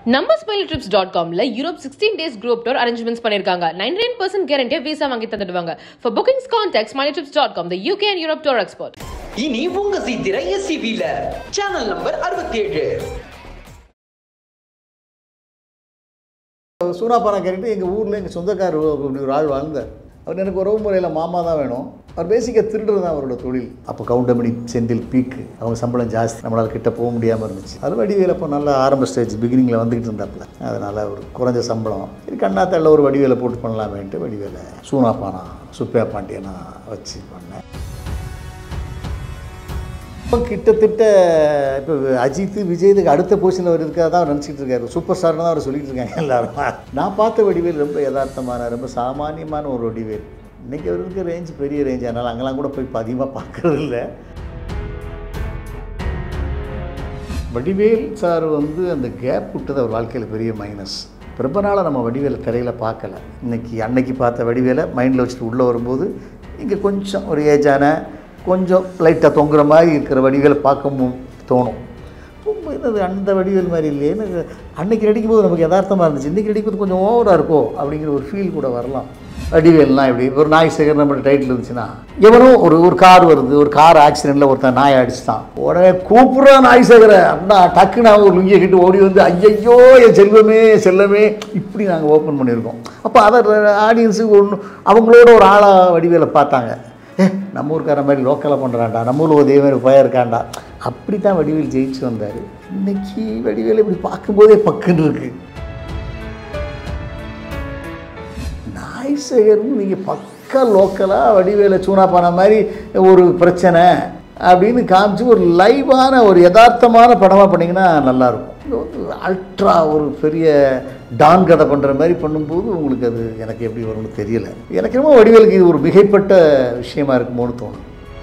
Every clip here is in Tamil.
நம்ம ஸ்மைல் ட்ரிப்ஸ் டாட் காம்ல Europe sixteen days group tour arrangements பண்ணிருக்காங்க நைன்டி நைன் பர்சன்ட் கேரண்டியா விசா வாங்கி தந்துடுவாங்க for bookings contact smile trips dot com the UK and Europe tour expert இனி உங்க சீத்திர எஸ்சிபில சேனல் நம்பர் அறுபத்தி ஏழு சூனாப்பாறை கேரக்டர் எங்கள் ஊரில் எங்கள் சொந்தக்காரர் அப்படி ஒரு ஆள் வாழ்ந்தார் அவர் எனக்கு உறவு முறையில் மாமா தான் வேணும் அவர் பேசிக்காக திருடுறது தான் அவரோட தொழில் அப்போ கவுண்டமணி செந்தில் பீக்கு அவங்க சம்பளம் ஜாஸ்தி நம்மளால் கிட்ட போக முடியாமல் இருந்துச்சு அது வடிவேல் அப்போ நல்லா ஆரம்ப ஸ்டேஜ் பிகினிங்கில் வந்துக்கிட்டு இருந்தாப்புல அதனால் ஒரு குறைஞ்ச சம்பளம் இது கண்ணாத்தாளில் ஒரு வடிவேலை போட்டு பண்ணலாமேன்ட்டு வடிவேலை சூனாப்பானா சுப்பையா பாண்டியனா வச்சு பண்ணேன் இப்போ கிட்டத்தட்ட இப்போ அஜித் விஜய் இதுக்கு அடுத்த பொசிஷனில் அவர் இருக்காது தான் அவர் நினச்சிட்டு இருக்காரு சூப்பர் ஸ்டார்னு தான் அவர் சொல்லிட்டு இருக்காங்க எல்லாரும் நான் பார்த்த வடிவேல் ரொம்ப யதார்த்தமான ரொம்ப சாமானியமான ஒரு வடிவேல் இன்றைக்கி அவர் இருக்க ரேஞ்ச் பெரிய ரேஞ்ச் அதனால் அங்கெல்லாம் கூட போய் இப்போ அதிகமாக பார்க்கறது இல்லை வடிவேல் சார் வந்து அந்த கேப் விட்டது அவர் வாழ்க்கையில் பெரிய மைனஸ் ரொம்ப நாளாக நம்ம வடிவேலை திரையில் பார்க்கல இன்னைக்கு அன்னைக்கு பார்த்த வடிவேலை மைண்டில் வச்சுட்டு உள்ளே வரும்போது இங்கே கொஞ்சம் ஒரு ஏஜான கொஞ்சம் லைட்டாக தொங்குற மாதிரி இருக்கிற வடிவேலை பார்க்க மு- தோணும் ரொம்ப என்னது அந்த வடிவேல் மாதிரி இல்லையே எனக்கு அன்னைக்கு நடிக்கும்போது நமக்கு யதார்த்தமாக இருந்துச்சு இன்றைக்கி நடிக்கும்போது கொஞ்சம் ஓவராக இருக்கோ அப்படிங்கிற ஒரு ஃபீல் கூட வரலாம் வடிவேல்னால் இப்படி ஒரு நாய் சேகர் நம்ம டைட்டில் இருந்துச்சுன்னா எவனோ ஒரு ஒரு கார் வருது ஒரு கார் ஆக்சிடெண்ட்டில் ஒருத்தன் நாய் அடிச்சிட்டான் உடனே கூப்பிட்றா நாய் சேகரை அப்படின்னா டக்குன்னு அவன் ஒரு லுங்கியை கிட்டு ஓடி வந்து ஐயையோ என் செல்வமே செல்லமே இப்படி நாங்கள் ஓப்பன் பண்ணியிருக்கோம் அப்போ அதை ஆடியன்ஸுக்கு ஒன்று அவங்களோட ஒரு ஆளாக வடிவேலை பார்த்தாங்க ஏ நம்ம ஊருக்கார மாதிரி லோக்கலாக பண்ணுறான்டா நம்ம ஊரில் இதே மாதிரி பயம் இருக்கான்டா அப்படி தான் வடிவேல் ஜெயிச்சு வந்தார் இன்னைக்கு வடிவேல் இப்படி பார்க்கும்போதே பக்குன்னு இருக்கு நாய் சேகர்னு நீங்கள் பக்கா லோக்கலாக வடிவேலை சூனாப்பான மாதிரி ஒரு பிரச்சனை அப்படின்னு காமிச்சு ஒரு லைவான ஒரு யதார்த்தமான படமாக பண்ணிங்கன்னா நல்லாயிருக்கும் இது வந்து அல்ட்ரா ஒரு பெரிய டான் கதை பண்ணுற மாதிரி பண்ணும்போது உங்களுக்கு அது எனக்கு எப்படி வரும்னு தெரியல எனக்கு என்னமோ வடிவேலுக்கு இது ஒரு மிகைப்பட்ட விஷயமா இருக்குமோன்னு தோணும்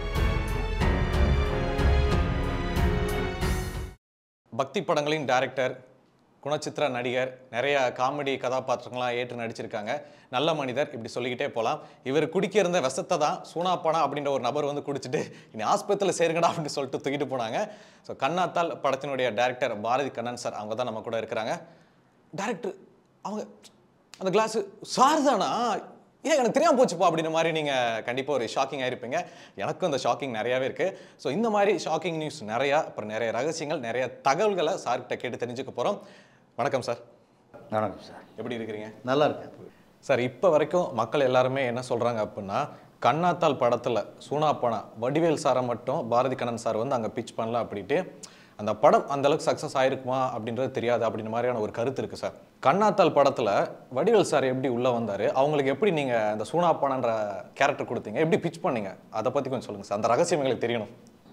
பக்தி படங்களின் டைரக்டர் குணச்சித்திர நடிகர் நிறைய காமெடி கதாபாத்திரங்கள்லாம் ஏற்று நடிச்சிருக்காங்க நல்ல மனிதர் இப்படி சொல்லிக்கிட்டே போகலாம் இவர் குடிக்க இருந்த விஷத்தை தான் சூனாப்பானா அப்படின்ற ஒரு நபர் வந்து குடிச்சிட்டு இனி ஆஸ்பத்திரியில் சேருங்கடா அப்படின்னு சொல்லிட்டு தூக்கிட்டு போனாங்க ஸோ கண்ணாத்தால் படத்தினுடைய டைரக்டர் பாரதி கண்ணன் சார் அவங்க தான் நம்ம கூட இருக்கிறாங்க டைரக்டர் அவங்க அந்த கிளாஸு சார் தானா ஏன் எனக்கு தெரியாம போச்சுப்பா அப்படின்ற மாதிரி நீங்கள் கண்டிப்பாக ஒரு ஷாக்கிங் ஆயிருப்பீங்க எனக்கும் அந்த ஷாக்கிங் நிறையாவே இருக்குது ஸோ இந்த மாதிரி ஷாக்கிங் நியூஸ் நிறையா அப்புறம் நிறைய ரகசியங்கள் நிறைய தகவல்களை சார்கிட்ட கேட்டு தெரிஞ்சுக்க போகிறோம் வணக்கம் சார் வணக்கம் சார் எப்படி இருக்கிறீங்க நல்லா இருக்கேன் சார் இப்போ வரைக்கும் மக்கள் எல்லாருமே என்ன சொல்கிறாங்க அப்படின்னா கண்ணாத்தால் படத்தில் சூனாப்பனா வடிவேல் சாரை மட்டும் பாரதி கண்ணன் சார் வந்து அங்கே பிச் பண்ணலாம் அப்படின்ட்டு அந்த படம் அந்த அளவுக்கு சக்ஸஸ் ஆயிருக்குமா அப்படின்றது தெரியாது அப்படின்ற மாதிரியான ஒரு கருத்து இருக்குது சார் கண்ணாத்தால் படத்தில் வடிவேல் சார் எப்படி உள்ளே வந்தார் அவங்களுக்கு எப்படி நீங்கள் அந்த சூனாப்பானன்ற கேரக்டர் கொடுத்தீங்க எப்படி பிச் பண்ணீங்க அதை பற்றி கொஞ்சம் சொல்லுங்கள் சார் அந்த ரகசியம் எங்களுக்கு தெரியணும்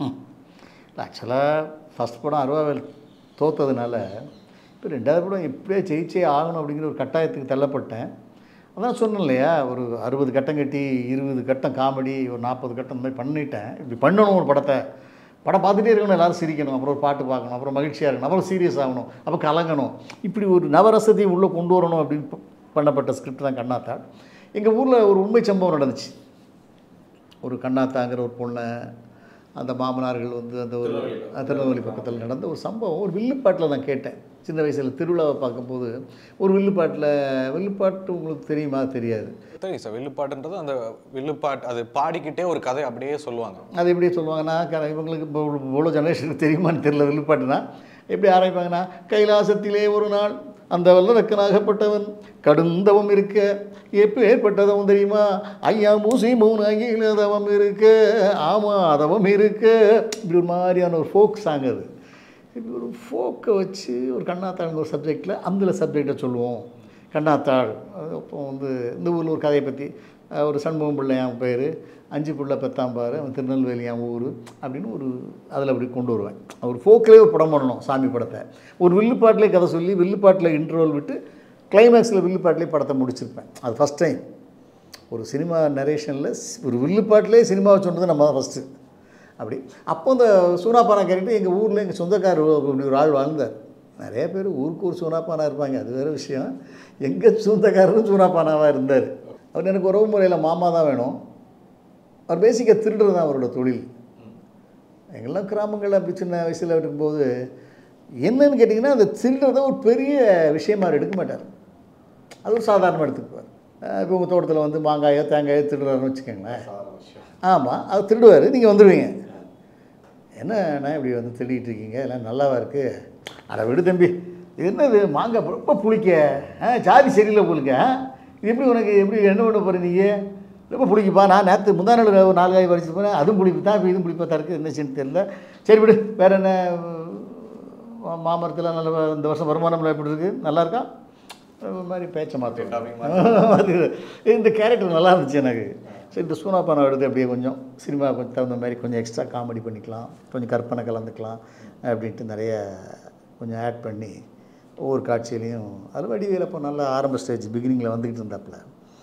ஆக்சுவலாக ஃபஸ்ட் படம் அருவாவேல் தோத்ததுனால இப்போ ரெண்டாவது படம் எப்படியே ஜெயிச்சே ஆகணும் அப்படிங்கிற ஒரு கட்டாயத்துக்கு தள்ளப்பட்டேன் அதான் சொன்னேன் இல்லையா ஒரு அறுபது கட்டம் கட்டி இருபது கட்டம் காமெடி ஒரு நாற்பது கட்டம் இந்த மாதிரி பண்ணிட்டேன் இப்படி பண்ணணும் ஒரு படத்தை படம் பார்த்துட்டே இருக்கணும் எல்லாரும் சிரிக்கணும் அப்புறம் ஒரு பாட்டு பார்க்கணும் அப்புறம் மகிழ்ச்சியாக இருக்கணும் அப்புறம் சீரியஸ் ஆகணும் அப்புறம் கலங்கணும் இப்படி ஒரு நவரசத்தை உள்ளே கொண்டு வரணும் அப்படின்னு ப- பண்ணப்பட்ட ஸ்கிரிப்ட் தான் கண்ணாத்தாள் எங்கள் ஊரில் ஒரு உண்மை சம்பவம் நடந்துச்சு ஒரு கண்ணாத்தாங்கிற ஒரு பொண்ணை அந்த மாமனார்கள் வந்து அந்த ஒரு திருநெல்வேலி பக்கத்தில் நடந்த ஒரு சம்பவம் ஒரு வில்லுப்பாட்டில் நான் கேட்டேன் சின்ன வயசில் திருவிழாவை பார்க்கும்போது ஒரு வில்லுப்பாட்டில் வில்லுப்பாட்டு உங்களுக்கு தெரியுமா தெரியாது தெரியும் சார் வில்லுப்பாட்டுன்றது அந்த வில்லுப்பாட்டு அது பாடிக்கிட்டே ஒரு கதை அப்படியே சொல்லுவாங்க அது எப்படி சொல்லுவாங்கன்னா க- இவங்களுக்கு இப்போ இவ்வளோ ஜெனரேஷனுக்கு தெரியுமான்னு தெரியல வில்லுப்பாட்டுனா எப்படி ஆரம்பிப்பாங்கன்னா கைலாசத்திலே ஒரு நாள் அந்த வல்லரக்கனாகப்பட்டவன் கடுந்தவம் இருக்க எப்போ ஏற்பட்டதவம் தெரியுமா ஐயா மூசி மூணு அகில தவம் இருக்க ஆமாம் அதவம் இருக்க இப்படி ஒரு மாதிரியான ஒரு ஃபோக் சாங் அது இப்படி ஒரு ஃபோக்கை வச்சு ஒரு கண்ணாத்தாளுங்க ஒரு சப்ஜெக்டில் அந்த சப்ஜெக்டை சொல்லுவோம் கண்ணாத்தாள் அது அப்போ வந்து இந்த ஊரில் ஒரு கதையை பற்றி அஹ், ஒரு சண்முகம் பிள்ளை என் பேர் அஞ்சு பிள்ளை பெத்தாம்பாரு அவன் திருநெல்வேலி என் ஊர் அப்படின்னு ஒரு அதில் அப்படி கொண்டு வருவேன் ஒரு ஃபோக்கிலே ஒரு படம் பண்ணணும் சாமி படத்தை ஒரு வில்லுப்பாட்டிலே கதை சொல்லி வில்லுப்பாட்டில் இன்டர்வல் விட்டு கிளைமேக்ஸில் வில்லுப்பாட்டிலே படத்தை முடிச்சிருப்பேன் அது ஃபஸ்ட் டைம் ஒரு சினிமா நரேஷனில் ஒரு வில்லுப்பாட்டிலே சினிமாவை சொன்னது நம்ம தான் ஃபஸ்ட்டு அப்படி அப்போ இந்த சூனாப்பானா கேரக்டர் எங்கள் ஊரில் எங்கள் சொந்தக்காரர் அப்படி ஒரு ஆள் வாழ்ந்தார் நிறைய பேர் ஊருக்கு ஒரு சூனாப்பானா இருப்பாங்க அது வேறு விஷயம் எங்கள் சொந்தக்காரரும் சூனாப்பானாவாக இருந்தார் அவர் எனக்கு உறவு முறையில் மாமா தான் வேணும் அவர் பேசிக்காக திருடுறது தான் அவரோட தொழில் எங்கெல்லாம் கிராமங்களில் அப்படி சின்ன வயசில் இருக்கும்போது என்னன்னு கேட்டிங்கன்னா அந்த திருடுறத ஒரு பெரிய விஷயமா அவர் எடுக்க மாட்டார் அது ஒரு சாதாரணமாக எடுத்துக்குவார் இப்போ உங்கள் தோட்டத்தில் வந்து மாங்காயோ தேங்காயோ திருடுறாருன்னு வச்சுக்கோங்களேன் ஆமாம் அது திருடுவார் நீங்கள் வந்துடுவீங்க என்ன நான் இப்படி வந்து திருடிட்டு இருக்கீங்க எல்லாம் நல்லாவா இருக்குது அட விடு தம்பி இது என்னது மாங்காய் ரொம்ப புளிக்க ஆ ஜாதி சரியில்லை புளிக்க ஆ? இது எப்படி உனக்கு எப்படி என்ன பண்ண போகிற நீங்கள் ரொம்ப புளிக்குப்பா நான் நேற்று முந்தா நாள் ஒரு நாலு காய் பறிச்சு போனேன் அதுவும் புளிப்பு தான் இப்போ இதுவும் புளிப்பாக தான் இருக்குது என்ன செய்யணும் தெரியல சரி விடு வேறு என்ன மா- மாமரத்தில் நல்ல இந்த வருஷம் வருமானம் எப்படி இருக்குது நல்லா இருக்கா ஒரு மாதிரி பேச்ச மாற்றேன் இந்த கேரக்டர் நல்லா இருந்துச்சு எனக்கு சரி இந்த சூனா பணம் எடுத்து அப்படியே கொஞ்சம் சினிமா கொஞ்சம் தகுந்த மாதிரி கொஞ்சம் எக்ஸ்ட்ரா காமெடி பண்ணிக்கலாம் கொஞ்சம் கற்பனை கலந்துக்கலாம் அப்படின்ட்டு நிறைய கொஞ்சம் ஆட் பண்ணி ஒவ்வொரு காட்சியிலையும் அது வடிவேல் அப்போ நல்லா ஆரம்ப ஸ்டேஜ் பிகினிங்கில் வந்துக்கிட்டு இருந்தாப்புல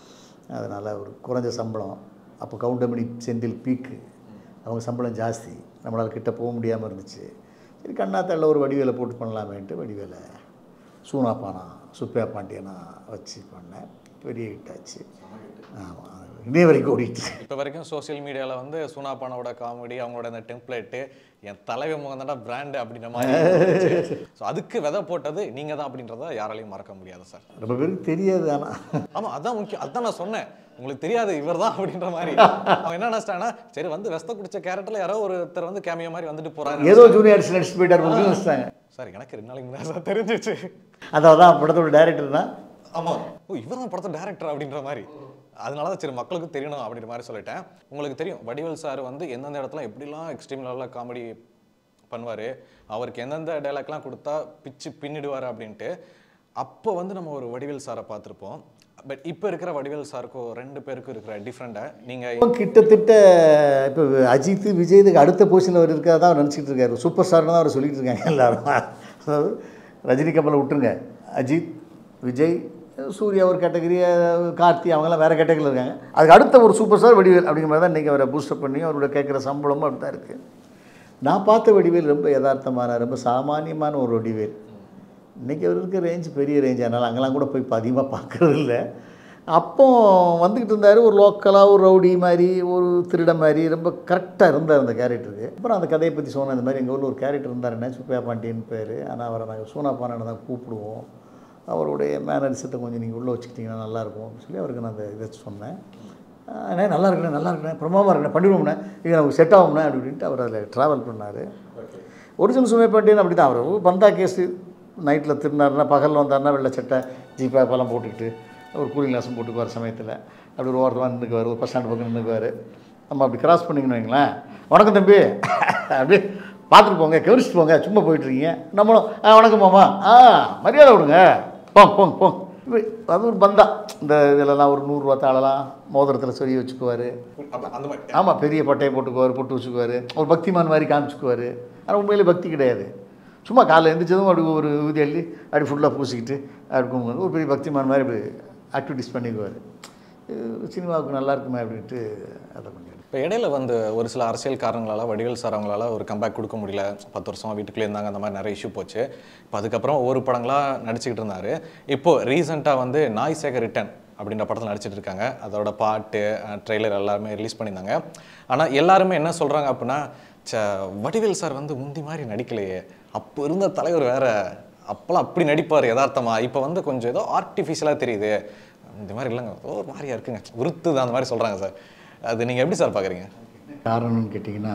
அதனால் ஒரு குறைஞ்ச சம்பளம் அப்போ கவுண்டமணி செந்தில் பீக்கு அவங்க சம்பளம் ஜாஸ்தி நம்மளால் கிட்ட போக முடியாமல் இருந்துச்சு சரி கண்ணாத்தாளில் ஒரு வடிவேலை போட்டு பண்ணலாமேன்ட்டு வடிவேலை சூனா பானா சுப்பையா பாண்டியனா வச்சு பண்ணேன் பெரிய ஹிட் ஆச்சு ஆமாம் இன்னே வரைக்கும் ஓடிட்டு இப்போ வரைக்கும் சோஷியல் மீடியாவில் வந்து சூனா பானாவோட காமெடி அவங்களோட அந்த டெம்ப்ளேட்டு என் தலைவை முகம் தாண்டா பிராண்டு அப்படின்ற மாதிரி ஸோ அதுக்கு விதை போட்டது நீங்கள் தான் அப்படின்றத யாராலையும் மறக்க முடியாது சார் ரொம்ப பேருக்கு தெரியாது ஆனால் ஆமாம் அதான் முக்கியம் அதான் நான் சொன்னேன் உங்களுக்கு தெரியாது இவர் தான் அப்படின்ற மாதிரி அவன் என்ன நினச்சிட்டாங்கன்னா சரி வந்து வெஸ்த குடிச்ச கேரக்டர்ல யாரோ ஒருத்தர் வந்து கேமியோ மாதிரி வந்துட்டு போறாரு ஏதோ ஜூனியர்ஸ் நடிச்சுட்டு போயிட்டார் போல வச்சுட்டாங்க சார் எனக்கு ரெண்டு நாளைக்கு முன்னாடி தான் தெரிஞ்சிச்சு அதாவது தான் படத்தோட டேரக்டர் தான் ஆமாம் ஓ இவர் தான் படத்தை டேரக்டர் அப்படின்ற மாதிரி அதனால தான் சரி மக்களுக்கு தெரியணும் அப்படின்ற மாதிரி சொல்லிட்டேன் உங்களுக்கு தெரியும் வடிவேல் சார் வந்து எந்தெந்த இடத்துல எப்படிலாம் எக்ஸ்ட்ரீம் லெவலில் காமெடி பண்ணுவார் அவருக்கு எந்தெந்த டைலாக்லாம் கொடுத்தா பிச்சு பின்னிடுவார் அப்படின்ட்டு அப்போ வந்து நம்ம ஒரு வடிவேல் சாரை பார்த்துருப்போம் பட் இப்போ இருக்கிற வடிவேல் சாருக்கும் ரெண்டு பேருக்கும் இருக்கிற டிஃப்ரெண்ட்டை நீங்கள் இப்போ கிட்டத்தட்ட இப்போ அஜித் விஜய் இதுக்கு அடுத்த பொசிஷனில் அவர் இருக்கிறதா தான் அவர் நினச்சிட்டு இருக்காரு சூப்பர் ஸ்டார்னு தான் அவர் சொல்லிட்டு இருக்காங்க எல்லாரும் அதாவது ரஜினி கப்பலை விட்டுருங்க அஜித் விஜய் சூர்யா ஒரு கேட்டகரி கார்த்தி அவங்கெல்லாம் வேறு கேட்டகரியில் இருக்காங்க அதுக்கு அடுத்த ஒரு சூப்பர் ஸ்டார் வடிவேல் அப்படிங்கிற மாதிரி தான் இன்றைக்கி அவரை பூஸ்டப் பண்ணி அவரோட கேட்குற சம்பளமும் அப்படி தான் இருக்குது நான் பார்த்த வடிவேல் ரொம்ப யதார்த்தமான ரொம்ப சாமானியமான ஒரு வடிவேல் இன்றைக்கி அவர் இருக்க ரேஞ்ச் பெரிய ரேஞ்ச் அதனால் அங்கெல்லாம் கூட போய் இப்போ அதிகமாக பார்க்கறது இல்ல அப்போ வந்துக்கிட்டு இருந்தார் ஒரு லோக்கலாக ஒரு ரவுடி மாதிரி ஒரு திருட மாதிரி ரொம்ப கரெக்டாக இருந்தார் அந்த கேரக்டருக்கு அப்புறம் அந்த கதையை பற்றி சொன்னேன் இந்த மாதிரி எங்கள் ஊரில் ஒரு கேரக்டர் இருந்தாருன்னா சுப்பையா பாண்டியன் பேர் ஆனால் அவரை நாங்கள் சூனா பானனை தான் கூப்பிடுவோம் அவருடைய மேனரிசத்தை கொஞ்சம் நீங்கள் உள்ளே வச்சுக்கிட்டிங்கன்னா நல்லாயிருக்கும் அப்படின்னு சொல்லி அவருக்கு நான் அந்த இதை சொன்னேன் "ஆ, அண்ணே நல்லா இருக்குண்ணே நல்லா இருக்குண்ணே பிரமாதமாக இருக்குண்ணே பண்ணிடுவோம்ண்ணே இது நமக்கு செட் ஆகும்ண்ணே அப்படி இப்படின்ட்டு அவர் அதில் ட்ராவல் பண்ணார் ஒரிஜினல் சுமை பாண்டியன் அப்படி தான் அவர் பந்தா கேஸு நைட்டில் திருநாருனா பகலில் வந்தாருன்னா வெள்ளை சட்டை ஜீப்பா பழம் போட்டுக்கிட்டு ஒரு கூலிங் கிளாஸும் போட்டுக்குவார் சமயத்தில் அப்படி ஒரு ஓரமாக நின்றுக்குவார் ஒரு பஸ் ஸ்டாண்ட் பக்கம் நின்றுக்குவார் நம்ம அப்படி கிராஸ் பண்ணிக்கணும் வைங்களேன் வணக்கம் தம்பி அப்படியே பார்த்துட்டு போங்க கவனிச்சுட்டு போங்க சும்மா போயிட்டுருக்கீங்க நம்மளும் ஆ வணக்கம் மாமா ஆ மரியாதை விடுங்க போங்க போங்க போங்க இப்படி அது ஒரு பந்தா இந்த இதிலலாம் ஒரு நூறுரூவா தாளெல்லாம் மோதிரத்தில் சொல்லி வச்சுக்குவார் அந்த மாதிரி ஆமாம் பெரிய பட்டையை போட்டுக்குவார் போட்டு வச்சுக்குவார் ஒரு பக்திமான் மாதிரி காமிச்சுக்குவார் ஆனால் உண்மையிலே பக்தி கிடையாது சும்மா காலைல எழுந்திரிச்சதும் அப்படி ஒரு ஊதி அள்ளி அப்படி ஃபுல்லாக பூசிக்கிட்டு அப்படி கும்பிட்டு ஒரு பெரிய பக்திமான் மாதிரி அப்படி ஆக்டிவிட்டிஸ் பண்ணிக்குவார் சினிமாவுக்கு நல்லா இருக்குமே அப்படின்ட்டு அதை பண்ணிடுவார் இப்போ இடையில வந்து ஒரு சில அரசியல் காரணங்களால வடிவேல் சார் அவங்களால ஒரு கம்பேக் கொடுக்க முடியல பத்து வருஷமா வீட்டுக்குள்ளே இருந்தாங்க அந்த மாதிரி நிறைய இஷ்யூ போச்சு இப்போ அதுக்கப்புறம் ஒவ்வொரு படங்களாக நடிச்சுக்கிட்டு இருந்தாரு இப்போ ரீசெண்டாக வந்து நாய் சேகர் ரிட்டன் அப்படின்ற படத்தில் நடிச்சிட்டு இருக்காங்க அதோட பாட்டு ட்ரெய்லர் எல்லாருமே ரிலீஸ் பண்ணியிருந்தாங்க ஆனால் எல்லாருமே என்ன சொல்கிறாங்க அப்படின்னா ச்ச வடிவேல் சார் வந்து முந்தி மாதிரி நடிக்கலையே அப்போ இருந்த தலைவர் வேற அப்போல்லாம் அப்படி நடிப்பார் யதார்த்தமா இப்போ வந்து கொஞ்சம் ஏதோ ஆர்டிஃபிஷியலாக தெரியுது இந்த மாதிரி இல்லைங்க ஏதோ ஒரு மாதிரியா இருக்குங்க உருத்துது அந்த மாதிரி சொல்கிறாங்க சார் அது நீங்கள் எப்படி சார் பார்க்குறீங்க காரணம்னு கேட்டிங்கன்னா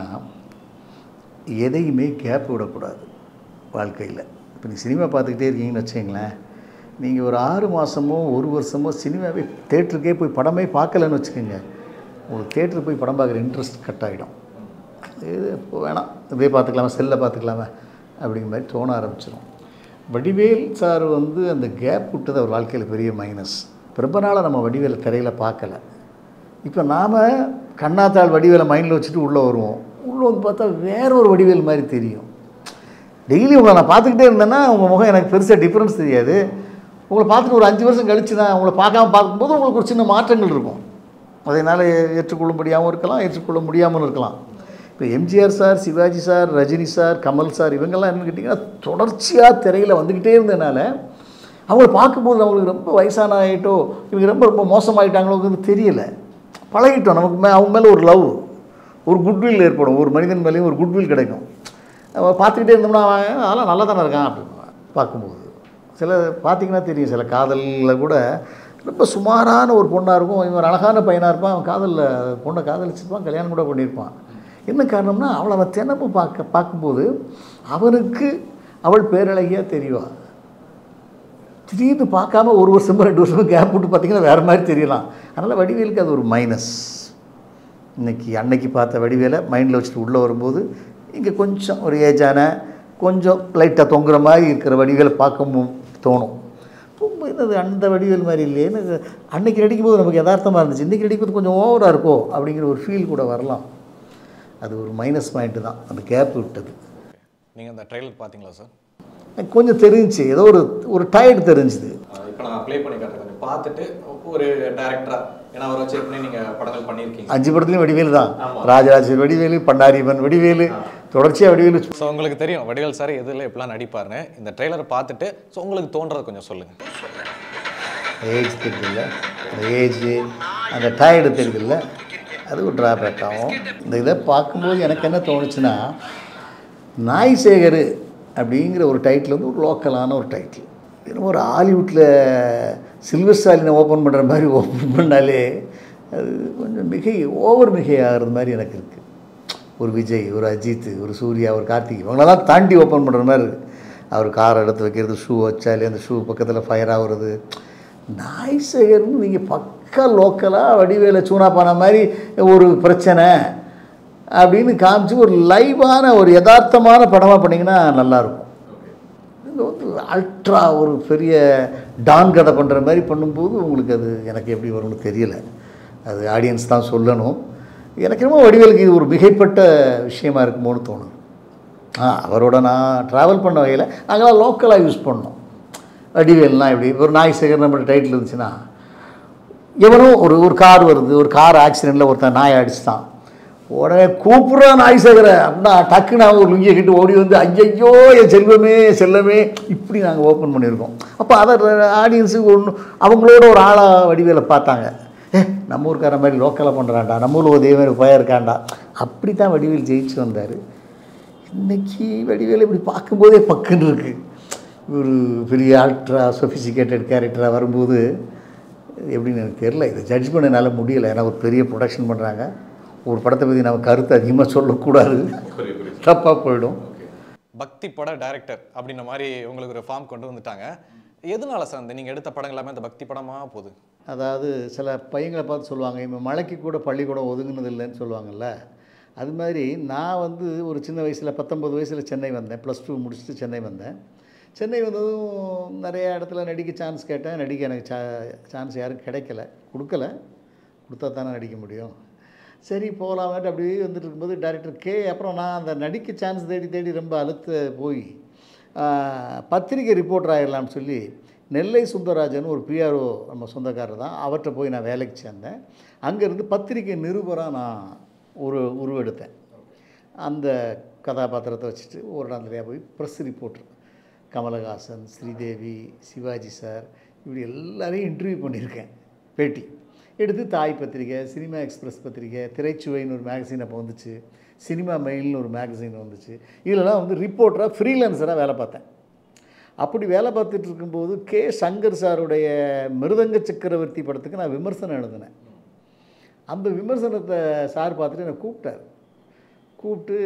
எதையுமே கேப் விடக்கூடாது வாழ்க்கையில் இப்போ நீங்கள் சினிமா பார்த்துக்கிட்டே இருக்கீங்கன்னு வச்சுங்களேன் நீங்கள் ஒரு ஆறு மாதமோ ஒரு வருஷமோ சினிமாவே தேட்டருக்கே போய் படமே பார்க்கலன்னு வச்சுக்கோங்க உங்களுக்கு தேட்டருக்கு போய் படம் பார்க்குற இன்ட்ரெஸ்ட் கட் ஆகிடும் இது இப்போ வேணாம் இப்படியே பார்த்துக்கலாமா செல்லில் பார்த்துக்கலாமா அப்படிங்கிற மாதிரி தோண ஆரம்பிச்சிடும் வடிவேல் சார் வந்து அந்த கேப் விட்டது அவர் வாழ்க்கையில் பெரிய மைனஸ் ரொம்ப நாளாக நம்ம வடிவேலை திரையில் பார்க்கல இப்போ நாம் கண்ணாத்தாள் வடிவேலை மைண்டில் வச்சுட்டு உள்ளே வருவோம் உள்ளே வந்து பார்த்தா வேற ஒரு வடிவேல் மாதிரி தெரியும் டெய்லி உங்களை நான் பார்த்துக்கிட்டே இருந்தேன்னா உங்கள் முகம் எனக்கு பெருசாக டிஃப்ரென்ஸ் தெரியாது உங்களை பார்த்துட்டு ஒரு அஞ்சு வருஷம் கழிச்சு தான் உங்களை பார்க்காம பார்க்கும்போது உங்களுக்கு ஒரு சின்ன மாற்றங்கள் இருக்கும் அதனால் ஏற்றுக்கொள்ளும்படியாகவும் இருக்கலாம் ஏற்றுக்கொள்ள முடியாமலும் இருக்கலாம் இப்போ MGR sir Sivaji sir Rajini sir Kamal sir இவங்கெல்லாம் என்னன்னு கேட்டிங்கன்னா தொடர்ச்சியாக திரையில் வந்துக்கிட்டே இருந்ததுனால அவங்கள பார்க்கும்போது அவங்களுக்கு ரொம்ப வயசான ஆகிட்டோ இவங்க ரொம்ப ரொம்ப மோசமாயிட்டாங்களோங்கிறது தெரியலை பழகிட்டோம் நமக்கு மே அவங்க மேலே ஒரு லவ் ஒரு குட்வில் ஏற்படும் ஒரு மனிதன் மேலேயும் ஒரு குட்வில் கிடைக்கும் நம்ம பார்த்துக்கிட்டே இருந்தோம்னா அவன் அதெல்லாம் நல்லா தானே இருக்கான் அப்படின்னு பார்க்கும்போது சில பார்த்தீங்கன்னா தெரியும் சில காதலில் கூட ரொம்ப சுமாரான ஒரு பொண்ணாக இருக்கும் இவன் ஒரு அழகான பையனாக இருப்பான் அவன் காதலில் பொண்ணை காதலிச்சிருப்பான் கல்யாணம் கூட பண்ணியிருப்பான் என்ன காரணம்னா அவளை அவன் தினமும் பார்க்க பார்க்கும்போது அவனுக்கு அவள் பேரழகியாக தெரிவா திடீர்னு பார்க்காம ஒரு வருஷமோ ரெண்டு வருஷமோ கேப் விட்டு பார்த்தீங்கன்னா வேறு மாதிரி தெரியலாம் அதனால் வடிவேலுக்கு அது ஒரு மைனஸ் இன்னைக்கு அன்னைக்கு பார்த்த வடிவேலை மைண்டில் வச்சுட்டு உள்ளே வரும்போது இங்கே கொஞ்சம் ஒரு ஏஜான கொஞ்சம் லைட்டாக தொங்குற மாதிரி இருக்கிற வடிவேலை பார்க்க மு- தோணும் ரொம்ப என்னது அந்த வடிவேல் மாதிரி இல்லையே எனக்கு அன்னைக்கு நடிக்கும்போது நமக்கு யதார்த்தமாக இருந்துச்சு இன்றைக்கி நடிக்கும்போது கொஞ்சம் ஓவராக இருக்கோ அப்படிங்கிற ஒரு ஃபீல் கூட வரலாம் அது ஒரு மைனஸ் பாயிண்ட்டு தான் அந்த கேப் விட்டது நீங்கள் அந்த ட்ரெய்லர் பார்த்தீங்களா சார் எனக்கு கொஞ்சம் தெரிஞ்சுச்சு ஏதோ ஒரு ஒரு டயர்டு தெரிஞ்சுது இப்போ நான் ப்ளே பண்ணி காட்டுறேன் கொஞ்சம் பார்த்துட்டு ஒரு டேரக்டரா ஏன்னா அவரை வச்சு ஏற்கனவே நீங்கள் படங்கள் பண்ணியிருக்கீங்க அஞ்சு படத்துலையும் வடிவேல் தான் ராஜராஜ வடிவேலு பண்டாரிவன் வடிவேலு தொடர்ச்சியாக வடிவேலு ஸோ உங்களுக்கு தெரியும் வடிவேல் சார் எதில் எப்படிலாம் நடிப்பாருன்னு இந்த ட்ரெய்லரை பார்த்துட்டு ஸோ உங்களுக்கு தோன்றதை கொஞ்சம் சொல்லுங்கள் ஏஜ் தெரியுதுல்ல அந்த ஏஜ் அந்த டயர்டு தெரியுதுல்ல அது ஒரு ட்ராபேக் ஆகும் இந்த இதை பார்க்கும்போது எனக்கு என்ன தோணுச்சுன்னா நாய் சேகர் அப்படிங்கிற ஒரு டைட்டில் வந்து ஒரு லோக்கலான ஒரு டைட்டில் இன்னும் ஒரு ஹாலிவுட்டில் சில்வர் ஸ்டாலினை ஓப்பன் பண்ணுற மாதிரி ஓப்பன் பண்ணாலே அது கொஞ்சம் மிகை ஓவர் மிகை ஆகிறது மாதிரி எனக்கு இருக்குது ஒரு விஜய் ஒரு அஜித் ஒரு சூர்யா ஒரு கார்த்திக் இவங்களெல்லாம் தாண்டி ஓப்பன் பண்ணுற மாதிரி இருக்குது அவர் கார் எடுத்து வைக்கிறது ஷூ வச்சாலே அந்த ஷூ பக்கத்தில் ஃபயர் ஆகுறது நாய் சேகர்னு நீங்கள் பக்கா லோக்கலாக வடிவேல சூனாப்பான மாதிரி ஒரு பிரச்சனை அப்படின்னு காமிச்சு ஒரு லைவான ஒரு யதார்த்தமான படமாக பண்ணிங்கன்னா நல்லாயிருக்கும் இது வந்து அல்ட்ரா ஒரு பெரிய டான் கதை பண்ணுற மாதிரி பண்ணும்போது உங்களுக்கு அது எனக்கு எப்படி வரும்னு தெரியல அது ஆடியன்ஸ் தான் சொல்லணும் எனக்கு என்னமோ வடிவேலுக்கு இது ஒரு மிகைப்பட்ட விஷயமா இருக்குமோன்னு தோணுது ஆ அவரோட நான் ட்ராவல் பண்ண வகையில் நாங்களாம் லோக்கலாக யூஸ் பண்ணோம் வடிவேல்னா இப்படி ஒரு நாய் சேகர் நம்ம டைட்டில் இருந்துச்சுன்னா எவனும் ஒரு ஒரு கார் வருது ஒரு கார் ஆக்சிடெண்ட்டில் ஒருத்தன் நாய் அடிச்சுட்டான் உடனே கூப்பிட்றா நாய் சேகர அப்படின்னா டக்குன்னு அவங்க ஒரு லுங்கியை கிட்டு ஓடி வந்து ஐயையோ என் செல்வமே செல்லமே இப்படி நாங்கள் ஓப்பன் பண்ணியிருக்கோம் அப்போ அதை ஆடியன்ஸுக்கு ஒன்று அவங்களோட ஒரு ஆளாக வடிவேலை பார்த்தாங்க ஏ நம்ம ஊருக்கார மாதிரி லோக்கலாக பண்ணுறான்டா நம்ம ஊரில் இதே மாதிரி பயம் இருக்கான்டா அப்படி தான் வடிவேல் ஜெயிச்சு வந்தார் இன்னைக்கு வடிவேல் இப்படி பார்க்கும்போதே பக்குன்னு இருக்கு ஒரு பெரிய அல்ட்ரா சொஃபிசிகேட்டட் கேரக்டராக வரும்போது எப்படின்னு எனக்கு தெரில இதை ஜட்ஜ் பண்ண என்னால் முடியலை ஏன்னா ஒரு பெரிய ப்ரொடக்ஷன் பண்ணுறாங்க ஒரு படத்தை பற்றி நம்ம கருத்து அதிகமாக சொல்லக்கூடாது தப்பாக போயிடும் பக்தி பட டைரக்டர் அப்படின்ற மாதிரி உங்களுக்கு ஒரு ஃபார்ம் கொண்டு வந்துட்டாங்க எதனால சார் இந்த நீங்கள் எடுத்த படங்கள் எல்லாமே அந்த பக்தி படமாக போகுது அதாவது சில பையங்களை பார்த்து சொல்லுவாங்க இவன் மலைக்கு கூட பள்ளிக்கூடம் ஒதுங்கினது இல்லைன்னு சொல்லுவாங்கல்ல அது மாதிரி நான் வந்து ஒரு சின்ன வயசில் பத்தொம்பது வயசில் சென்னை வந்தேன் ப்ளஸ் டூ முடிச்சுட்டு சென்னை வந்தேன் சென்னை வந்ததும் நிறைய இடத்துல நடிக்க சான்ஸ் கேட்டேன் நடிக்க எனக்கு சா சான்ஸ் யாரும் கிடைக்கல கொடுக்கல கொடுத்தா தானே நடிக்க முடியும் சரி போகலாமேட்டு அப்படியே வந்துட்டு இருக்கும்போது டேரக்டர் கே அப்புறம் நான் அந்த நடிக்க சான்ஸ் தேடி தேடி ரொம்ப அழுத்து போய் ஆஹ், பத்திரிகை ரிப்போர்ட்டர் ஆகிடலாம்னு சொல்லி நெல்லை சுந்தரராஜன் ஒரு பிஆர்ஓ நம்ம சொந்தக்காரர் தான் அவர்கிட்ட போய் நான் வேலைக்கு சேர்ந்தேன் அங்கேருந்து பத்திரிகை நிருபராக நான் ஒரு உருவெடுத்தேன் அந்த கதாபாத்திரத்தை வச்சுட்டு ஒரு இடத்துலையா போய் press reporter Kamal Haasan Sridevi Sivaji sir இப்படி எல்லாரையும் இன்டர்வியூ பண்ணியிருக்கேன் பேட்டி எடுத்து தாய் பத்திரிக்கை சினிமா எக்ஸ்பிரஸ் பத்திரிக்கை திரைச்சுவைன்னு ஒரு மேகசின் அப்போ வந்துச்சு சினிமா மெயில்னு ஒரு மேகசின் வந்துச்சு இதெல்லாம் வந்து ரிப்போர்ட்டராக ஃப்ரீலான்சராக வேலை பார்த்தேன் அப்படி வேலை பார்த்துட்டு இருக்கும்போது கே சங்கர் சாருடைய மிருதங்க சக்கரவர்த்தி படத்துக்கு நான் விமர்சனம் எழுதினேன் அந்த விமர்சனத்தை சார் பார்த்துட்டு என்னை கூப்பிட்டார் கூப்பிட்டு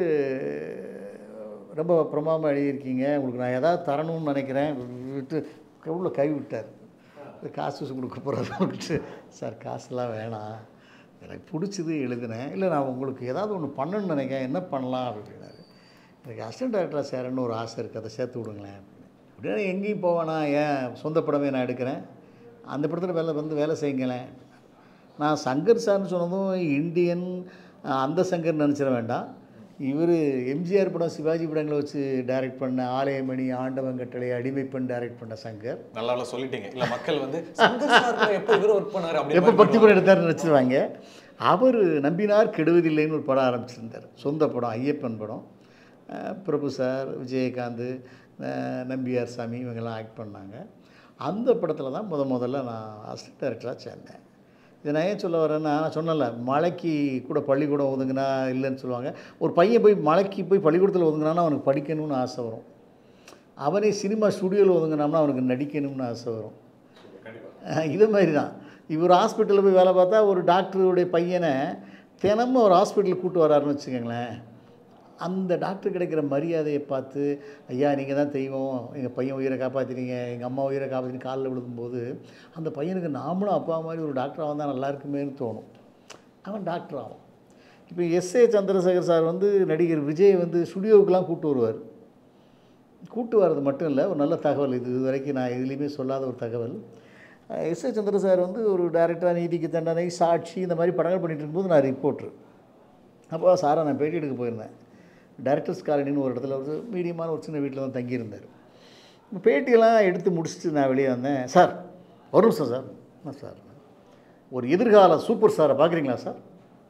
ரொம்ப பிரமாதமாக எழுதியிருக்கீங்க உங்களுக்கு நான் ஏதாவது தரணும்னு நினைக்கிறேன் விட்டு உள்ள கை விட்டார் இது காசு வசூல் கொடுக்க போகிறதுக்கு சார் காசுலாம் வேணாம் எனக்கு பிடிச்சது எழுதினேன் இல்லை நான் உங்களுக்கு ஏதாவது ஒன்று பண்ணணும்னு நினைக்கிறேன் என்ன பண்ணலாம் அப்படின்னாரு எனக்கு அசிஸ்டன்ட் டேரக்டராக சேரணும்னு ஒரு ஆசை இருக்குது அதை சேர்த்து விடுங்களேன் அப்படின்னு அப்படின்னா எங்கேயும் போவேனா ஏன் சொந்த படமே நான் எடுக்கிறேன் அந்த படத்தில் வேலை வந்து வேலை செய்யுங்களேன் நான் சங்கர் சார்னு சொன்னதும் இந்தியன் அஹ், அந்த சங்கர் நினச்சிட வேண்டாம் இவர் எம்ஜிஆர் படம் சிவாஜி படங்களை வச்சு டைரக்ட் பண்ண ஆலயமணி ஆண்டவன் கட்டளை அடிமைப்பெண் டைரக்ட் பண்ண சங்கர் நல்லா நல்லா சொல்லிட்டீங்க இல்ல மக்கள் வந்து சங்கர் சார் கூட எப்போ இவர் ஒர்க் பண்ணாரு எப்போ அப்படின்னு பக்தி படம் எடுத்தாருன்னு நினச்சிருவாங்க அவர் நம்பினார் கெடுவதில்லைன்னு ஒரு படம் ஆரம்பிச்சிருந்தார் சொந்த படம் ஐயப்பன் படம் அஹ் பிரபு சார் விஜயகாந்த் அஹ் நம்பியார் சாமி இவங்கெல்லாம் ஆக்ட் பண்ணாங்க அந்த படத்தில் தான் முத முதல்ல நான் அசிஸ்டன்ட் டைரக்டராக சேர்ந்தேன் இதை நான் ஏன் சொல்ல வரேன்னா நான் சொன்னல மலைக்கு கூட பள்ளிக்கூடம் ஒதுங்கினா இல்லைன்னு சொல்லுவாங்க ஒரு பையன் போய் மலைக்கு போய் பள்ளிக்கூடத்தில் ஒதுங்கினான்னா அவனுக்கு படிக்கணும்னு ஆசை வரும் அவனே சினிமா ஸ்டுடியோவில் ஒதுங்கினான்னா அவனுக்கு நடிக்கணும்னு ஆசை வரும் அஹ் இது மாதிரி தான் இவர் ஹாஸ்பிட்டலில் போய் வேலை பார்த்தா ஒரு டாக்டருடைய பையனை தினமும் ஒரு ஹாஸ்பிட்டலுக்கு கூட்டு வராருன்னு வச்சுக்கோங்களேன் அந்த டாக்டர் கிடைக்கிற மரியாதையை பார்த்து ஐயா நீங்கள் தான் தெய்வம் எங்கள் பையன் உயிரை காப்பாற்றினீங்க எங்கள் அம்மா உயிரை காப்பாற்றினு காலில் விழுகும்போது அந்த பையனுக்கு நாமளும் அப்பா மாதிரி ஒரு டாக்டர் வந்தால் நல்லா இருக்குமேன்னு தோணும் அவன் டாக்டர் ஆகும் இப்போ எஸ்ஏ சந்திரசேகர் சார் வந்து நடிகர் விஜய் வந்து ஸ்டுடியோவுக்கெலாம் கூட்டு வருவார் கூட்டு வர்றது மட்டும் இல்லை ஒரு நல்ல தகவல் இது இது வரைக்கும் நான் எதுலேயுமே சொல்லாத ஒரு தகவல் எஸ் ஏ சந்திர சார் வந்து ஒரு டைரக்டராக நீதிக்கு தண்டனை சாட்சி இந்த மாதிரி படங்கள் பண்ணிட்டு இருக்கும்போது நான் ரிப்போர்ட்ரு அப்போ சாரை நான் பேட்டி எடுக்க போயிருந்தேன் டைரக்டர்ஸ் காலனின்னு ஒரு இடத்துல ஒரு மீடியமான ஒரு சின்ன வீட்டில் தான் தங்கியிருந்தார் இப்போ பேட்டியெல்லாம் எடுத்து முடிச்சுட்டு நான் வெளியே வந்தேன் சார் ஒரு நிமிஷம் சார் என்ன சார் ஒரு எதிர்கால சூப்பர் ஸ்டாரை பார்க்குறீங்களா சார்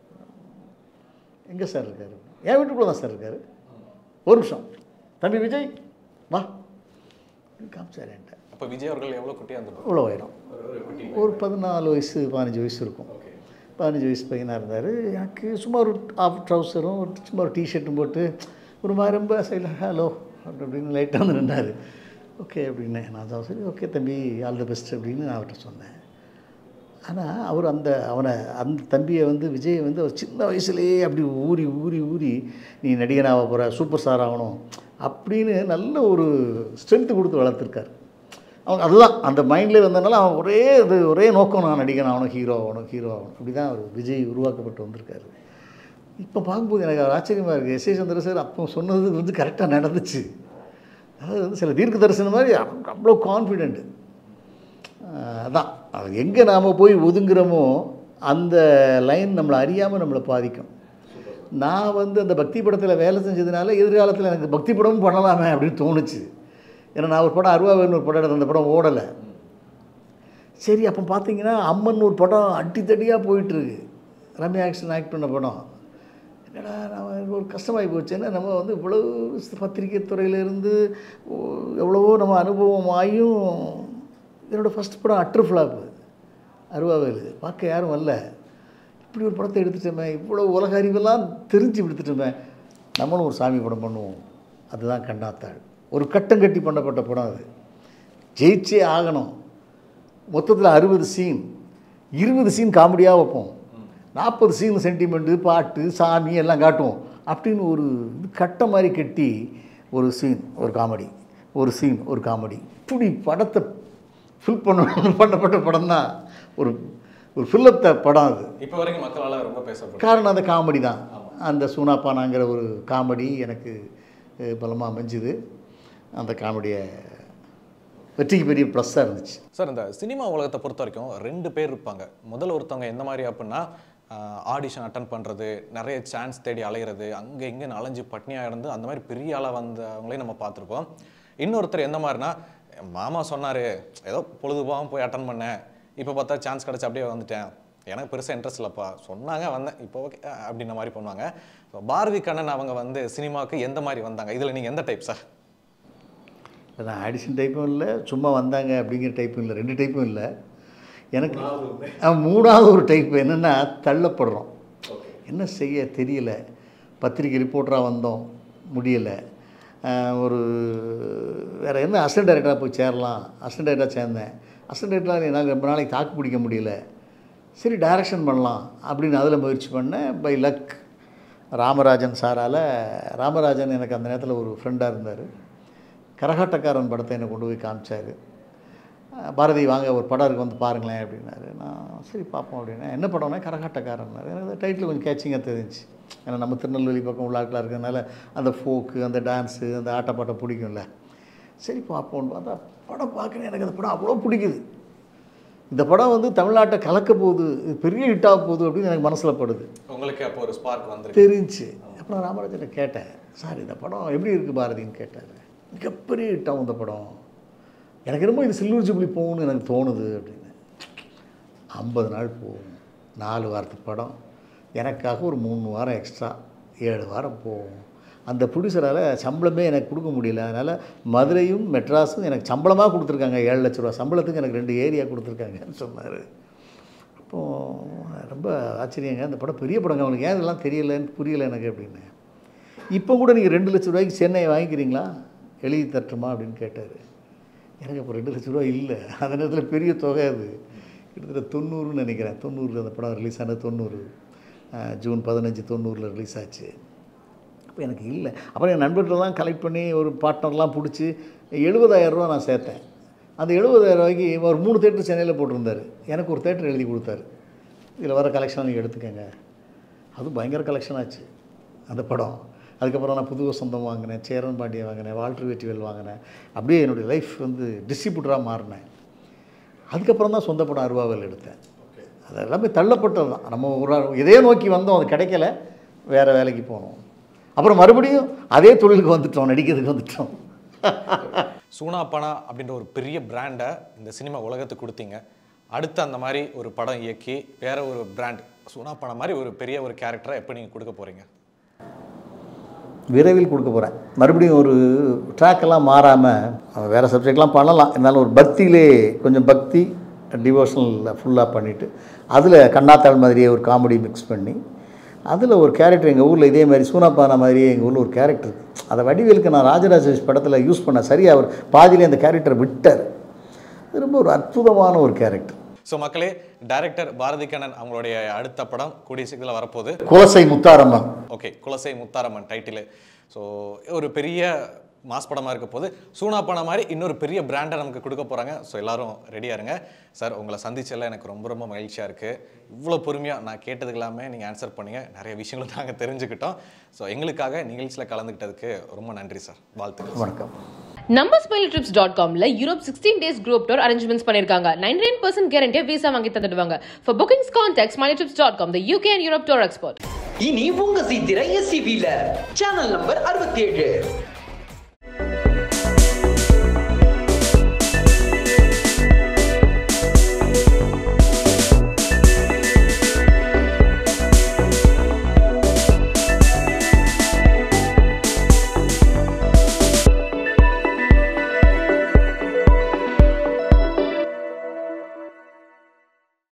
எங்கே சார் இருக்கார் என் வீட்டுக்குள்ளே தான் சார் இருக்கார் ஒரு நிமிஷம் தம்பி விஜய் வா காமிச்சார் என்கிட்ட அப்போ விஜய் அவர்கள் எவ்வளோ குட்டியாக இருந்திருப்பாங்க இவ்வளோ உயரம் ஒரு பதினாலு வயசு பதினஞ்சு வயசு இருக்கும் பதினஞ்சு வயசு பையனாக இருந்தார் எனக்கு சும்மா ஒரு ஆஃப் ட்ரௌசரும் ஒரு சும்மா ஒரு டிஷர்ட்டும் போட்டு ஒரு மாதிரி ரொம்ப சைடில் ஹலோ அப்படி அப்படின்னு லைட்டாக வந்து நின்னார் ஓகே அப்படின்னேன் நான் தான் சரி ஓகே தம்பி ஆல் தி பெஸ்ட் அப்படின்னு நான் அவர்கிட்ட சொன்னேன் ஆனால் அவர் அந்த அவனை அந்த தம்பியை வந்து விஜயை வந்து அவர் சின்ன வயசுலேயே அப்படி ஊறி ஊறி ஊறி நீ நடிகனாக போகிற சூப்பர் ஸ்டார் ஆகணும் அப்படின்னு நல்ல ஒரு ஸ்ட்ரென்த்து கொடுத்து வளர்த்துருக்கார் அவன் அதுதான் அந்த மைண்ட்லேயே வந்ததுனால அவன் ஒரே இது ஒரே நோக்கம் நான் நடிகன் ஆகணும் ஹீரோ ஆகணும் ஹீரோ ஆகணும் அப்படி தான் அவர் விஜய் உருவாக்கப்பட்டு வந்திருக்காரு இப்போ பார்க்கும்போது எனக்கு அவர் ஆச்சரியமாக இருக்குது எஸ் ஏ சந்திர சார் அப்போ சொன்னது வந்து கரெக்டாக நடந்துச்சு அதாவது வந்து சில தீர்க்க தரிசனம் மாதிரி அவ்- அவ்வளோ கான்ஃபிடென்ட்டு அதான் அது எங்கே நாம் போய் ஒதுங்குறோமோ அந்த லைன் நம்மளை அறியாமல் நம்மளை பாதிக்கும் நான் வந்து அந்த பக்தி படத்தில் வேலை செஞ்சதுனால எதிர்காலத்தில் எனக்கு பக்தி படமும் பண்ணலாமே அப்படின்னு தோணுச்சு ஏன்னா நான் ஒரு படம் அருவாவேன்னு ஒரு படம் எடுத்தேன் அந்த படம் ஓடலை சரி அப்போ பார்த்தீங்கன்னா அம்மன் ஒரு படம் அடி தடியாக போயிட்டுருக்கு ரம்யா ஆக்ஷன் ஆக்ட் பண்ண படம் என்னடா நம்ம ஒரு கஷ்டமாகி போச்சுன்னா நம்ம வந்து இவ்வளோ பத்திரிகை துறையிலேருந்து எவ்வளவோ நம்ம அனுபவம் ஆகியும் என்னோடய ஃபஸ்ட் படம் அட்ரு ஃப்ளாப்பு அருவாவேலு பார்க்க யாரும் வரல இப்படி ஒரு படத்தை எடுத்துட்டோமே இவ்வளோ உலக அறிவெல்லாம் தெரிஞ்சு எடுத்துட்டோமே நம்மளும் ஒரு சாமி படம் பண்ணுவோம் அதுதான் கண்ணாத்தாள் ஒரு கட்டம் கட்டி பண்ணப்பட்ட படம் அது ஜெயிச்சே ஆகணும் மொத்தத்தில் அறுபது சீன் இருபது சீன் காமெடியாக வைப்போம் நாற்பது சீன் சென்டிமெண்ட்டு பாட்டு சாமி எல்லாம் காட்டுவோம் அப்படின்னு ஒரு இது கட்ட மாதிரி கட்டி ஒரு சீன் ஒரு காமெடி ஒரு சீன் ஒரு காமெடி இப்படி படத்தை ஃபில் பண்ண பண்ணப்பட்ட படம் தான் ஒரு ஒரு ஃபில்லப் த படம் அது இப்போ வரைக்கும் மக்களால் ரொம்ப பேசப்படும் காரணம் அந்த காமெடி தான் அந்த சூனாப்பானாங்கிற ஒரு காமெடி எனக்கு பலமாக அமைஞ்சுது அந்த காமெடியை வெற்றிக்கு பெரிய ப்ளஸ்ஸாக இருந்துச்சு சார் இந்த சினிமா உலகத்தை பொறுத்த வரைக்கும் ரெண்டு பேர் இருப்பாங்க முதல்ல ஒருத்தவங்க எந்த மாதிரி அப்படின்னா ஆடிஷன் அட்டன் பண்ணுறது நிறைய சான்ஸ் தேடி அலையிறது அங்கே இங்கேன்னு அலைஞ்சு பட்னியாக இருந்து அந்த மாதிரி பெரிய ஆளாக வந்தவங்களையும் நம்ம பார்த்துருப்போம் இன்னொருத்தர் எந்த மாதிரினா மாமா சொன்னார் ஏதோ பொழுதுபோகாமல் போய் அட்டன் பண்ணேன் இப்போ பார்த்தா சான்ஸ் கிடச்சி அப்படியே வந்துட்டேன் எனக்கு பெருசாக இன்ட்ரெஸ்ட் இல்லைப்பா சொன்னாங்க வந்தேன் இப்போ ஓகே அப்படின்ற மாதிரி பண்ணுவாங்க So, பாரதி கண்ணன் அவங்க வந்து சினிமாவுக்கு எந்த மாதிரி வந்தாங்க இதில் நீங்கள் எந்த டைப் சார் அதான் ஆடிஷன் டைப்பும் இல்லை சும்மா வந்தாங்க அப்படிங்கிற டைப்பும் இல்லை ரெண்டு டைப்பும் இல்லை எனக்கு ஆ, மூணாவது ஒரு டைப் என்னென்னா தள்ளப்படுறோம் என்ன செய்ய தெரியல பத்திரிக்கை ரிப்போர்ட்டராக வந்தோம் முடியலை ஒரு வேறு என்ன அசிஸ்டன்ட் டைரக்டராக போய் சேரலாம் அசிஸ்டன்ட் டைரக்டராக சேர்ந்தேன் அசிஸ்டன்ட் டைரக்டராக என்னால் ரொம்ப நாளைக்கு தாக்கு பிடிக்க முடியல சரி டைரக்ஷன் பண்ணலாம் அப்படின்னு அதில் முயற்சி பண்ணேன் பை லக் ராமராஜன் சாரால் ராமராஜன் எனக்கு அந்த நேரத்தில் ஒரு ஃப்ரெண்டாக இருந்தார் கரகாட்டக்காரன் படத்தை என்னை கொண்டு போய் காமிச்சார் அஹ் பாரதி வாங்க ஒரு படம் இருக்கு வந்து பாருங்களேன் அப்படின்னாரு நான் சரி பார்ப்போம் அப்படின்னா என்ன படம்னா கரகாட்டக்காரன்னாரு எனக்கு அந்த டைட்டில் கொஞ்சம் கேச்சிங்காக தெரிஞ்சுச்சு ஏன்னா நம்ம திருநெல்வேலி பக்கம் உள்ள ஆட்களாக இருக்கிறதுனால அந்த ஃபோக்கு அந்த டான்ஸு அந்த ஆட்டப்பாட்டம் பிடிக்கும்ல சரி பார்ப்போம்னு பார்த்தா படம் பார்க்குறேன் எனக்கு அந்த படம் அவ்வளோ பிடிக்குது இந்த படம் வந்து தமிழ்நாட்டை கலக்க போகுது இது பெரிய ஹிட்டாக போகுது அப்படின்னு எனக்கு மனசில் படுது உங்களுக்கு அப்போ ஒரு ஸ்பார்க் வந்துருக்கு தெரிஞ்சு அப்புறம் ராமராஜனை கேட்டேன் சார் இந்த படம் எப்படி இருக்குது பாரதின்னு கேட்டார் மிகப்பெரிய ஹிட்டாகும் இந்த படம் எனக்கு என்னமோ இது சில்வர் ஜூப்ளி போகணும்னு எனக்கு தோணுது அப்படின்னு ஐம்பது நாள் போகும் நாலு வாரத்துக்கு படம் எனக்காக ஒரு மூணு வாரம் எக்ஸ்ட்ரா ஏழு வாரம் போகும் அந்த ப்ரொடியூசரால் சம்பளமே எனக்கு கொடுக்க முடியல அதனால் மதுரையும் மெட்ராஸும் எனக்கு சம்பளமாக கொடுத்துருக்காங்க ஏழு லட்ச ரூபா சம்பளத்துக்கு எனக்கு ரெண்டு ஏரியா கொடுத்துருக்காங்கன்னு சொன்னார் அப்போது ரொம்ப ஆச்சரியங்க அந்த படம் பெரிய படங்க அவனுக்கு ஏன் இதெல்லாம் தெரியலன்னு புரியல எனக்கு அப்படின்னு இப்போ கூட நீங்கள் ரெண்டு லட்ச ரூபாய்க்கு சென்னை வாங்கிக்கிறீங்களா எழுதி தட்டுமா அப்படின்னு கேட்டார் எனக்கு அப்போ ரெண்டு லட்ச ரூபா இல்லை அந்த நேரத்தில் பெரிய தொகை அது கிட்டத்தட்ட தொண்ணூறுன்னு நினைக்கிறேன் தொண்ணூறில் அந்த படம் ரிலீஸ் ஆனது தொண்ணூறு அஹ், ஜூன் பதினஞ்சு தொண்ணூறில் ரிலீஸ் ஆச்சு அப்போ எனக்கு இல்லை அப்புறம் என் நண்பர்கள்லாம் கலெக்ட் பண்ணி ஒரு பார்ட்னர்லாம் பிடிச்சி எழுபதாயிரம் ரூபா நான் சேர்த்தேன் அந்த எழுபதாயிரம் ரூபாய்க்கு ஒரு மூணு தேட்டர் சென்னையில் போட்டிருந்தார் எனக்கு ஒரு தேட்டர் எழுதி கொடுத்தாரு இதில் வர கலெக்ஷன் நீங்கள் எடுத்துக்கங்க அது பயங்கர கலெக்ஷன் ஆச்சு அந்த படம் அதுக்கப்புறம் நான் புது வசந்தம் வாங்கினேன் சேரன் பாண்டியை வாங்கினேன் வால்டர் வெற்றிவேல் வாங்கினேன் அப்படியே என்னுடைய லைஃப் வந்து டிஸ்ட்ரிபியூட்டராக மாறினேன் அதுக்கப்புறம் தான் சொந்த படம் அருவாவில் எடுத்தேன் அது எல்லாமே தள்ளப்பட்டது தான் நம்ம ஒரு இதே நோக்கி வந்தோம் அது கிடைக்கல வேறு வேலைக்கு போனோம் அப்புறம் மறுபடியும் அதே தொழிலுக்கு வந்துட்டோம் நடிக்கிறதுக்கு வந்துட்டோம் சூனாப்பானா அப்படின்ற ஒரு பெரிய பிராண்டை இந்த சினிமா உலகத்துக்கு கொடுத்தீங்க அடுத்து அந்த மாதிரி ஒரு படம் இயக்கி வேற ஒரு பிராண்ட் சூனாப்பானா மாதிரி ஒரு பெரிய ஒரு கேரக்டரை எப்போ நீங்கள் கொடுக்க போகிறீங்க விரைவில் கொடுக்க போகிறேன் மறுபடியும் ஒரு ட்ராக்கெல்லாம் மாறாமல் வேறு சப்ஜெக்ட்லாம் பண்ணலாம் இருந்தாலும் ஒரு பக்தியிலே கொஞ்சம் பக்தி டிவோஷனல் ஃபுல்லாக பண்ணிவிட்டு அதில் கண்ணாத்தாள் மாதிரியே ஒரு காமெடி மிக்ஸ் பண்ணி அதில் ஒரு கேரக்டர் எங்கள் ஊரில் இதே மாதிரி சூனாப்பானா மாதிரியே எங்கள் ஊரில் ஒரு கேரக்டர் அதை வடிவேலுக்கு நான் ராஜராஜ படத்தில் யூஸ் பண்ண சரியாக அவர் பாதியிலே அந்த கேரக்டரை விட்டார் அது ரொம்ப ஒரு அற்புதமான ஒரு கேரக்டர் ஸோ மக்களே டைரக்டர் பாரதி கண்ணன் அவங்களுடைய அடுத்த படம் கூடிய சீக்கிரத்தில் வரப்போகுது Kulasai Mutharamman okay Kulasai Mutharamman title so ஒரு பெரிய மாஸ் படமாக இருக்க போது சூனாப்பான மாதிரி இன்னொரு பெரிய பிராண்டை நமக்கு கொடுக்க போகிறாங்க ஸோ எல்லாரும் ரெடியாக இருங்க சார் உங்களை சந்திச்சதில் எனக்கு ரொம்ப ரொம்ப மகிழ்ச்சியாக இருக்குது இவ்வளோ பொறுமையாக நான் கேட்டதுக்கு எல்லாமே நீங்கள் ஆன்சர் பண்ணீங்க நிறைய விஷயங்களும் நாங்கள் தெரிஞ்சுக்கிட்டோம் ஸோ எங்களுக்காக நிகழ்ச்சியில் கலந்துக்கிட்டதுக்கு ரொம்ப நன்றி சார் வாழ்த்துக்கள் வணக்கம் நம்ம ஸ்மைல் ட்ரிப்ஸ் டாட் காம்ல Europe sixteen days group tour arrangements பண்ணிருக்காங்க நைன் நைன் பர்சன்ட் கேரண்டியா விசா வாங்கி தந்துடுவாங்க for bookings contact smile trips dot com the UK and Europe tour expert இனி உங்க சித்திரை எஸ்சிபில சேனல் நம்பர் அறுபத்தி ஏழு